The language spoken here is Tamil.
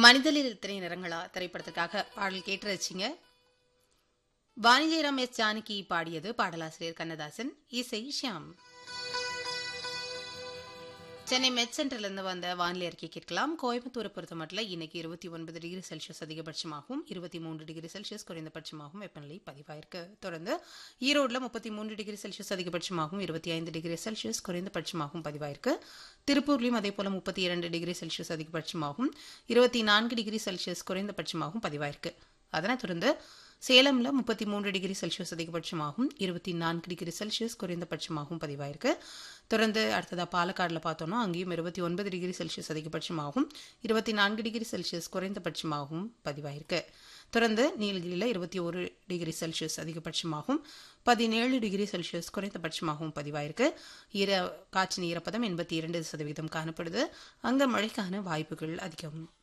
மனிதலில் இத்தனை நிறங்களா திரைப்படத்துக்காக பாடல் கேட்டு ரசிங்க வாணிஜெயராம் எஸ் ஜானகி பாடியது பாடலாசிரியர் கண்ணதாசன் இசை ஷியாம் சென்னை மெட் சென்டர்லேருந்து வந்த வானிலை அறிக்கை கேட்கலாம் கோயம்புத்தூரை பொறுத்த மட்டும் இன்னைக்கு இருபத்தி ஒன்பது டிகிரி செல்சியஸ் அதிகபட்சமாகவும் இருபத்தி மூன்று டிகிரி செல்சியஸ் குறைந்தபட்சமாகவும் வெப்பநிலை பதிவாயிருக்கு தொடர்ந்து ஈரோட்டில் முப்பத்தி மூன்று டிகிரி செல்சியஸ் அதிகபட்சமாகவும் இருபத்தி ஐந்து டிகிரி செல்சியஸ் குறைந்தபட்சமாகவும் பதிவாயிருக்கு திருப்பூர்லையும் அதே போல முப்பத்தி இரண்டு டிகிரி செல்சியஸ் அதிகபட்சமாகவும் இருபத்தி நான்கு டிகிரி செல்சியஸ் குறைந்தபட்சமாகவும் பதிவாயிருக்கு அதனைத் தொடர்ந்து சேலம்ல முப்பத்தி மூன்று டிகிரி செல்சியஸ் அதிகபட்சமாகவும் இருபத்தி நான்கு டிகிரி செல்சியஸ் குறைந்தபட்சமாகவும் பதிவாயிருக்கு தொடர்ந்து அடுத்ததா பாலக்காடில் பார்த்தோம்னா அங்கேயும் இருபத்தி ஒன்பது டிகிரி செல்சியஸ் அதிகபட்சமாகவும் இருபத்தி நான்கு டிகிரி செல்சியஸ் குறைந்தபட்சமாகவும் பதிவாயிருக்கு தொடர்ந்து நீலகிரியில் இருபத்தி ஒரு டிகிரி செல்சியஸ் அதிகபட்சமாகவும் பதினேழு டிகிரி செல்சியஸ் குறைந்தபட்சமாகவும் பதிவாயிருக்கு ஈர காற்றின் ஈரப்பதம் எண்பத்தி இரண்டு சதவீதம் காணப்படுது அங்கே மழைக்கான வாய்ப்புகள் அதிகம்